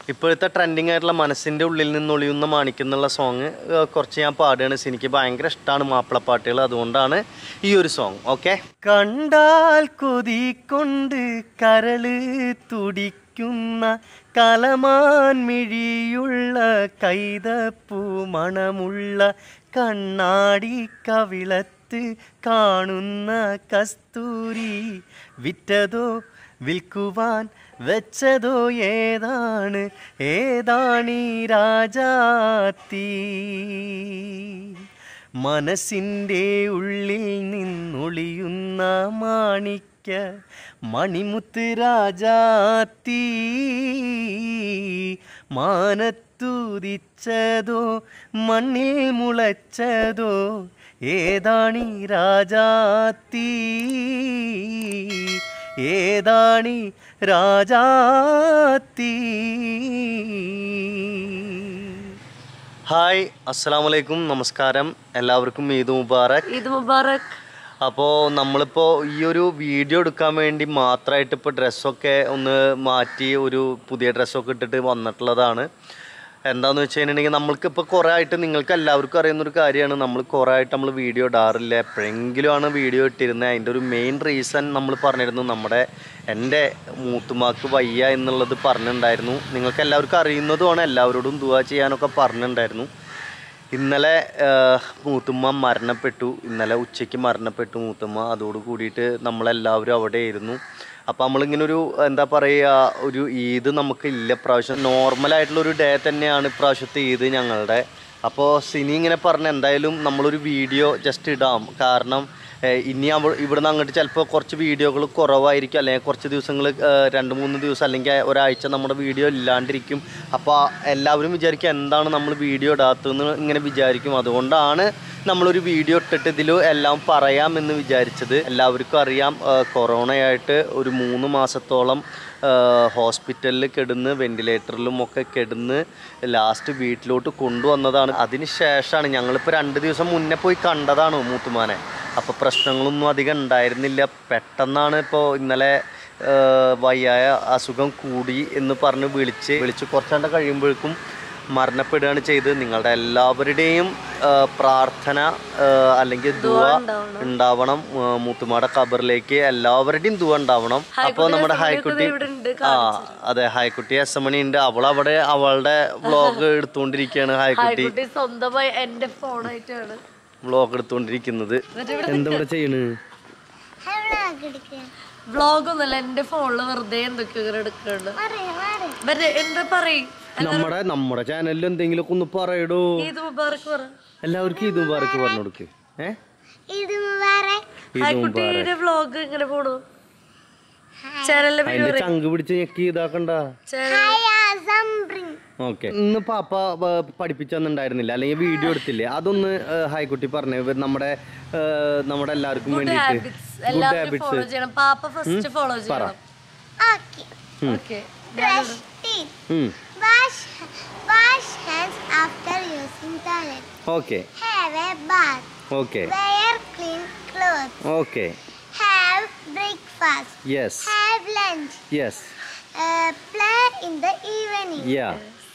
ഇപ്പോഴത്തെ ട്രെൻഡിങ് ആയിട്ടുള്ള മനസ്സിൻ്റെ ഉള്ളിൽ നിന്നൊളിയുന്ന മാണിക്കുന്നുള്ള സോങ് കുറച്ച് ഞാൻ പാടുകയാണ് എനിക്ക് ഭയങ്കര ഇഷ്ടമാണ് മാപ്പിളപ്പാട്ടുകൾ അതുകൊണ്ടാണ് ഈ ഒരു സോങ് ഓക്കെ കണ്ടാൽ കൊതി കൊണ്ട് കരള് തുടിക്കുന്ന കലമാൻ മിഴിയുള്ള കൈതപ്പൂ മണമുള്ള കണ്ണാടി കവിളത്ത് കാണുന്ന കസ്തൂരി വിറ്റതോ വിൽക്കുവാൻ വെച്ചതോ ഏതാണ് ഏതാണീ രാജാത്തി മനസ്സിൻ്റെ ഉള്ളിൽ നിന്നൊളിയുന്ന മാണിക്യ മണിമുത്ത് രാജാത്തി മാനത്തുതിച്ചതോ മണ്ണിൽ മുളച്ചതോ ഏതാണീ രാജാത്തി ഏതാണീ രാജാത്തി ഹായ് അസ്സാം വലൈക്കും നമസ്കാരം എല്ലാവർക്കും ഈദ് മുബാറക് ഈദ് മുബാറക് അപ്പോൾ നമ്മളിപ്പോൾ ഈ ഒരു വീഡിയോ എടുക്കാൻ വേണ്ടി മാത്രമായിട്ട് ഇപ്പോൾ ഡ്രസ്സൊക്കെ ഒന്ന് മാറ്റി ഒരു പുതിയ ഡ്രസ്സൊക്കെ ഇട്ടിട്ട് വന്നിട്ടുള്ളതാണ് എന്താണെന്ന് വെച്ച് കഴിഞ്ഞിട്ടുണ്ടെങ്കിൽ നമ്മൾക്കിപ്പോൾ കുറേ ആയിട്ട് നിങ്ങൾക്ക് എല്ലാവർക്കും അറിയുന്നൊരു കാര്യമാണ് നമ്മൾ കുറേ ആയിട്ട് നമ്മൾ വീഡിയോ ഇടാറില്ല എപ്പോഴെങ്കിലും ആണ് വീഡിയോ ഇട്ടിരുന്നത് അതിൻ്റെ ഒരു മെയിൻ റീസൺ നമ്മൾ പറഞ്ഞിരുന്നു നമ്മുടെ എൻ്റെ മൂത്തുമാക്ക് വയ്യ എന്നുള്ളത് പറഞ്ഞിട്ടുണ്ടായിരുന്നു നിങ്ങൾക്ക് എല്ലാവർക്കും അറിയുന്നതുമാണ് എല്ലാവരോടും ദുവാ ചെയ്യാനൊക്കെ പറഞ്ഞിട്ടുണ്ടായിരുന്നു ഇന്നലെ ആഹ്, മൂത്തുമ്മ മരണപ്പെട്ടു ഇന്നലെ ഉച്ചയ്ക്ക് മരണപ്പെട്ടു മൂത്തുമ്മ അതോട് കൂടിയിട്ട് നമ്മളെല്ലാവരും അവിടെ ആയിരുന്നു അപ്പോൾ നമ്മളിങ്ങനെ ഒരു എന്താ പറയുക ഒരു ഈദ് നമുക്ക് ഇല്ല പ്രാവശ്യം നോർമലായിട്ടുള്ള ഒരു ഡേ തന്നെയാണ് ഇപ്രാവശ്യത്തെ ഈദ് ഞങ്ങളുടെ അപ്പോൾ സിനി ഇങ്ങനെ പറഞ്ഞ എന്തായാലും നമ്മളൊരു വീഡിയോ ജസ്റ്റ് ഇടാം കാരണം ഏഹ്, ഇനി അവ ഇവിടുന്ന് അങ്ങോട്ട് ചിലപ്പോൾ കുറച്ച് വീഡിയോകൾ കുറവായിരിക്കും അല്ലെങ്കിൽ കുറച്ച് ദിവസങ്ങൾ രണ്ട് മൂന്ന് ദിവസം അല്ലെങ്കിൽ ഒരാഴ്ച നമ്മുടെ വീഡിയോ ഇല്ലാണ്ടിരിക്കും അപ്പോൾ എല്ലാവരും വിചാരിക്കും എന്താണ് നമ്മൾ വീഡിയോ ഇടാത്തതെന്ന് ഇങ്ങനെ വിചാരിക്കും അതുകൊണ്ടാണ് നമ്മളൊരു വീഡിയോ ഇട്ടിട്ട് ഇതിൽ എല്ലാം പറയാമെന്ന് വിചാരിച്ചത് എല്ലാവർക്കും അറിയാം ഏഹ്, കൊറോണയായിട്ട് ഒരു മൂന്ന് മാസത്തോളം ഹോസ്പിറ്റലിൽ കിടന്ന് വെന്റിലേറ്ററിലും ഒക്കെ കിടന്ന് ലാസ്റ്റ് വീട്ടിലോട്ട് കൊണ്ടുവന്നതാണ് അതിന് ശേഷമാണ് ഞങ്ങളിപ്പോൾ രണ്ട് ദിവസം മുന്നേ പോയി കണ്ടതാണ് മൂത്തുമാനെ അപ്പോൾ പ്രശ്നങ്ങളൊന്നും അധികം ഉണ്ടായിരുന്നില്ല പെട്ടെന്നാണ് ഇപ്പോൾ ഇന്നലെ ആ, വയ്യായ അസുഖം കൂടി എന്ന് പറഞ്ഞ് വിളിച്ച് വിളിച്ച് കുറച്ചാണ്ട് കഴിയുമ്പോഴേക്കും മരണപ്പെടുകയാണ് ചെയ്തത് നിങ്ങളുടെ എല്ലാവരുടെയും ആ, പ്രാർത്ഥന ആ, അല്ലെങ്കിൽ ദുവ ഉണ്ടാവണം ആ, മൂത്തുമാടെ ഖബറിലേക്ക് എല്ലാവരുടെയും ദുവ ഉണ്ടാവണം അപ്പോൾ നമ്മുടെ ഹായ്ക്കുട്ടി ഇവിടെ ഉണ്ട് ആ അതെ ഹായ്ക്കുട്ടി എസ് എം മണി ഉണ്ട് അവൾ അവിടെ അവളുടെ വ്ളോഗ് എടുത്തുകൊണ്ടിരിക്കുകയാണ് ഹായ്ക്കുട്ടി കുട്ടി സ്വന്തമായി എന്റെ ഫോണായിട്ടാണ് വ്ളോഗ് എടുത്തുകൊണ്ടിരിക്കുന്നത് എന്താ ഇവിടെ ചെയ്യണ് വ്ളോഗ് ഒന്നല്ല എന്റെ ഫോണില് വെറുതെ എന്തൊക്കെയോ ഇങ്ങനെ എടുക്കുന്നുണ്ട് വെറുതെ എന്താ പറയും നമ്മുടെ നമ്മുടെ ചാനലിൽ എന്തെങ്കിലുമൊക്കെ ഒന്ന് പറയടോ ഈദ് മുബാറക്ക് പറ എല്ലാവർക്കും ഇത് മുബാറക്ക് പറഞ്ഞു കൊടുക്ക് ഏ ഇത് മുബാറക് ഇത് മുബാറക്ക് കുട്ടിയുടെ വ്ളോഗ് ഇങ്ങനെ പോണു ചാനലിലെ പേര് അതിന്റെ ചങ്ക് പിടിച്ച് ഞെക്കി ഇതാക്കണ്ട ചാനൽ ഹായ് സംബ്രിങ് ഓക്കെ ഇന്ന് പാപ്പ ആ, പഠിപ്പിച്ചൊന്നുണ്ടായിരുന്നില്ല അല്ലെങ്കിൽ വീഡിയോ എടുത്തില്ലേ അതൊന്ന് ആ, ഹായ്ക്കുട്ടി പറഞ്ഞു ഇവർ നമ്മുടെ ആ, നമ്മുടെ എല്ലാവർക്കും വേണ്ടിയിട്ട് ഹാബിറ്റ്സ് ഗുഡ് എല്ലാവരും ഹാബിറ്റ്സ് ഫോളോ ചെയ്യണം പാപ്പ ഫസ്റ്റ് ഫോളോ ചെയ്യണം okay okay brush teeth wash wash hands after using toilet okay have a bath okay wear clean cloth okay have breakfast yes have lunch yes play in the evening yeah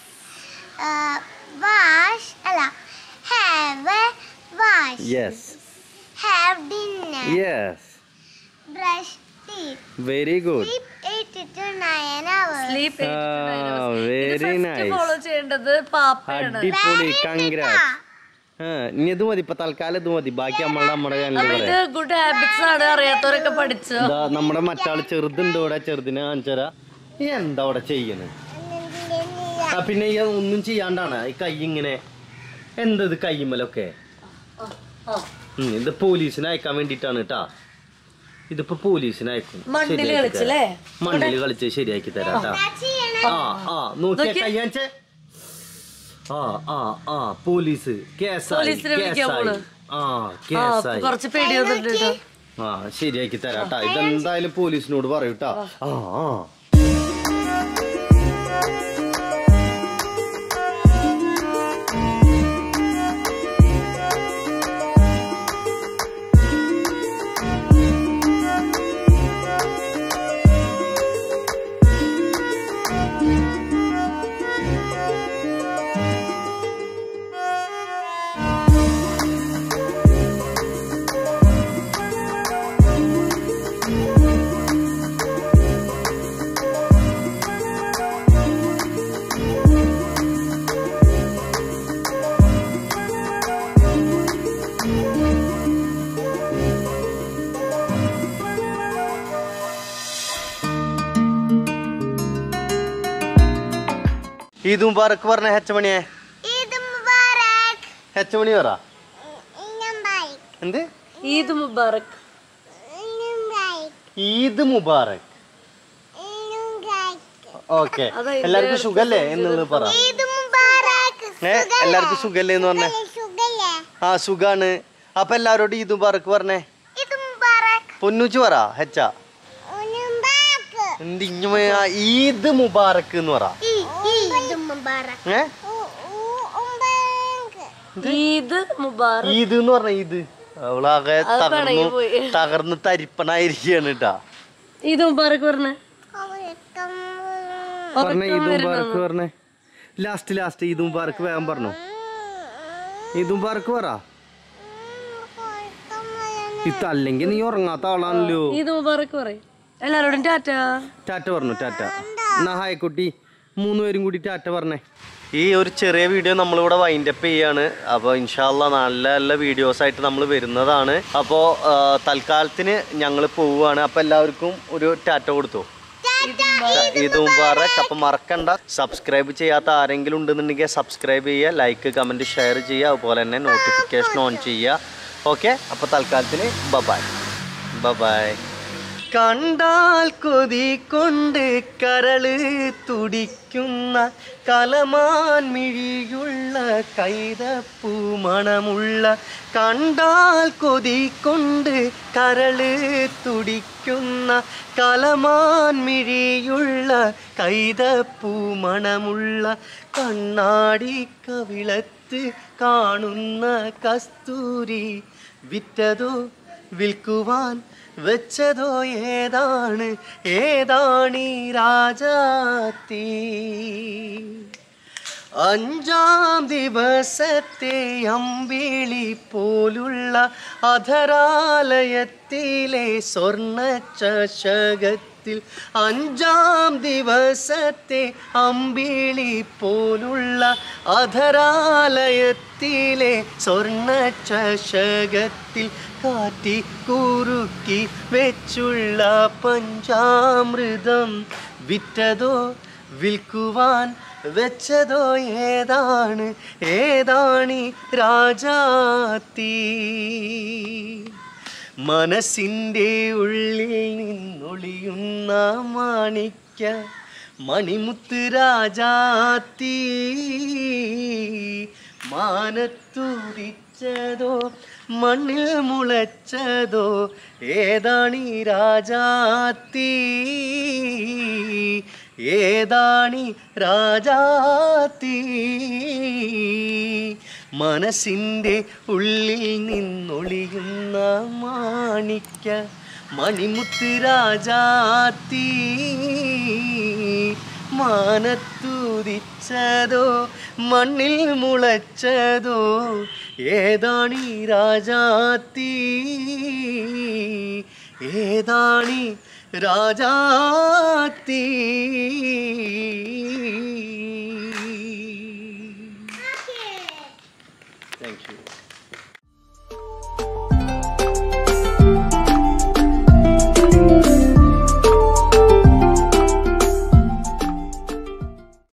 wash അല്ല have a wash yes have dinner yes brush teeth very good sleep 8 to 9 hours sleep very nice follow ചെയ്യേണ്ടത് പാപ്പയാണ് അടിപൊളി congrat ഇനി ഇത് മതി ഇപ്പൊ തൽക്കാലം ഇത് മതി ബാക്കി നമ്മളുടെ നമ്മുടെ ചാനലിൽ അപ്പൊ ഇത് ഗുഡ് ഹാബിറ്റ്സ് ആണ് അറിയാത്തവരൊക്കെ പഠിച്ചു ഇതാ നമ്മുടെ മറ്റാള് ചെറുതുണ്ട് ഇവിടെ ചെറുതിനെ കാണിച്ചരാ ഈ എന്താ അവിടെ ചെയ്യണ് ആ പിന്നെ ഈ ഒന്നും ചെയ്യാണ്ടാണ് ഈ കൈ ഇങ്ങനെ എന്തത് കയ്യുമ്മലൊക്കെ ഉം, ഇത് പോലീസിനെ അയക്കാൻ വേണ്ടിട്ടാണ് കേട്ടാ ഇതിപ്പോ പോലീസിനെ അയക്കും മണ്ണില് ശരിയാക്കി കളിച്ചല്ലേ? തരാം. മണ്ണില് കളിച്ച് ശരിയാക്കി തരാം കേട്ടാ ആ ആ നോക്കിയ കയ്യാഞ്ചേ ആ ആ ആ പോലീസ് കേസായി പോലീസിനെ വിളിക്കാൻ കേസായി പോണ്. ആ ആ കേസായി കുറച്ച് പേടി വന്നിട്ടുണ്ട് കേട്ടോ ആ ശരിയാക്കി തരാട്ടാ ഇതെന്തായാലും പോലീസിനോട് പറയൂട്ടാ ആ ആ ഈദ് മുബാറക്ക് പറഞ്ഞ ഹെച്ചമണിയെ ഈദ് മുബാറക് ഹെച്ചമണി പറ ഇന്നും ബൈക്ക് എന്ത് ഈദ് മുബാറക് ഇന്നും ബൈക്ക് ഈദ് മുബാറക്ക് ഇന്നും ബൈക്ക് ഓക്കെ അതാ ഇത് എല്ലാവർക്കും സുഖല്ലേ എന്നുള്ളത് പറ ഈദ് മുബാറക് ഏ എല്ലാവർക്കും സുഖല്ലേ എന്ന് പറഞ്ഞേ സുഖല്ലേ ആ സുഖാണ് അപ്പൊ എല്ലാവരോടും ഈദ് മുബാറക്ക് പറഞ്ഞേ ഈദ് മുബാറക് പൊന്നൂച്ച് പറ ഹെച്ച ഉന്നും ബാക്ക് എന്ത് ഇഞ്ഞുമ ഈദ് മുബാറക്ക് എന്ന് പറ ഈദ് മുബാറക് ഏ ഈദ് മുബാറക് ഈദ് എന്ന് പറഞ്ഞ ഈദ് അവളാകെ അത് തകർന്നു പിണങ്ങി പോയി. തകർന്ന് തരിപ്പണായിരിക്കാണ് കേട്ടാ ഈദ് മുബാറക് പറഞ്ഞ പറഞ്ഞ ഈദ് മുബാറക്ക് പറഞ്ഞേ ലാസ്റ്റ് ലാസ്റ്റ് ഈദ് മുബാറക്ക് വേഗം പറഞ്ഞു ഈദ് മുബാറക്ക് പറ ഇത് അല്ലെങ്കിൽ നീ ഉറങ്ങാത്ത ആളാണല്ലോ ഈദ് മുബാറക് പറയും എല്ലാരോടും ടാറ്റ ടാറ്റ പറഞ്ഞു ടാറ്റ എന്നാ ഹായ് കുട്ടി മൂന്ന് പേരും കൂടി ടാറ്റ പറഞ്ഞേ ഈ ഒരു ചെറിയ വീഡിയോ നമ്മളിവിടെ വൈൻഡപ്പ് ചെയ്യാണ് അപ്പോൾ ഇൻഷാല്ല നല്ല നല്ല വീഡിയോസ് ആയിട്ട് നമ്മൾ വരുന്നതാണ് അപ്പോൾ തൽക്കാലത്തിന് ഞങ്ങൾ പോവുകയാണ് അപ്പോൾ എല്ലാവർക്കും ഒരു ടാറ്റ കൊടുത്തു ഇത് മുബാറക് അപ്പം മറക്കണ്ട സബ്സ്ക്രൈബ് ചെയ്യാത്ത ആരെങ്കിലും ഉണ്ടെന്നുണ്ടെങ്കിൽ സബ്സ്ക്രൈബ് ചെയ്യുക ലൈക്ക് കമൻറ്റ് ഷെയർ ചെയ്യുക അതുപോലെ തന്നെ നോട്ടിഫിക്കേഷൻ ഓൺ ചെയ്യുക ഓക്കെ അപ്പോൾ തൽക്കാലത്തിന് ബബായ് ബബായ് കണ്ടാൽ കൊതി കൊണ്ട് കരള് തുടിക്കുന്ന കലമാൻ മിഴിയുള്ള കൈതപ്പൂ മണമുള്ള കണ്ടാൽ കൊതി കൊണ്ട് കരള് തുടിക്കുന്ന കലമാൻ മിഴിയുള്ള കൈതപ്പൂ മണമുള്ള കണ്ണാടി കവിളത്ത് കാണുന്ന കസ്തൂരി വിറ്റതോ വിൽക്കുവാൻ വെച്ചതോ ഏതാണ് ഏതാണീ രാജാത്തീ അഞ്ചാം ദിവസത്തെ അമ്പിളി പോലുള്ള അധരാലയത്തിലെ സ്വർണ്ണ ചഷകത്തിൽ അഞ്ചാം ദിവസത്തെ അമ്പിളി പോലുള്ള അധരാലയത്തിലെ സ്വർണ്ണ ചഷകത്തിൽ കാറ്റി കുറുക്കി വെച്ചുള്ള പഞ്ചാമൃതം വിറ്റതോ വിൽക്കുവാൻ വെച്ചതോ ഏതാണ് ഏതാണി രാജാത്തീ മനസ്സിൻ്റെ ഉള്ളിൽ നിന്നൊളിയുന്ന മാണിക്യ മണിമുത്ത് രാജാത്തീ മാനത്തുരിച്ചതോ മണ്ണിൽ മുളച്ചതോ ഏതാണീ രാജാത്തീ ഏതാണി രാജാത്തീ മനസ്സിൻ്റെ ഉള്ളിൽ നിന്നൊളിയുന്ന മാണിക്യ മണിമുത്ത് രാജാത്തീ മാനത്തുദിച്ചതോ മണ്ണിൽ മുളച്ചതോ ഏതാണീ രാജാത്തീ ഏതാണി രാജാത്തീ താങ്ക് യു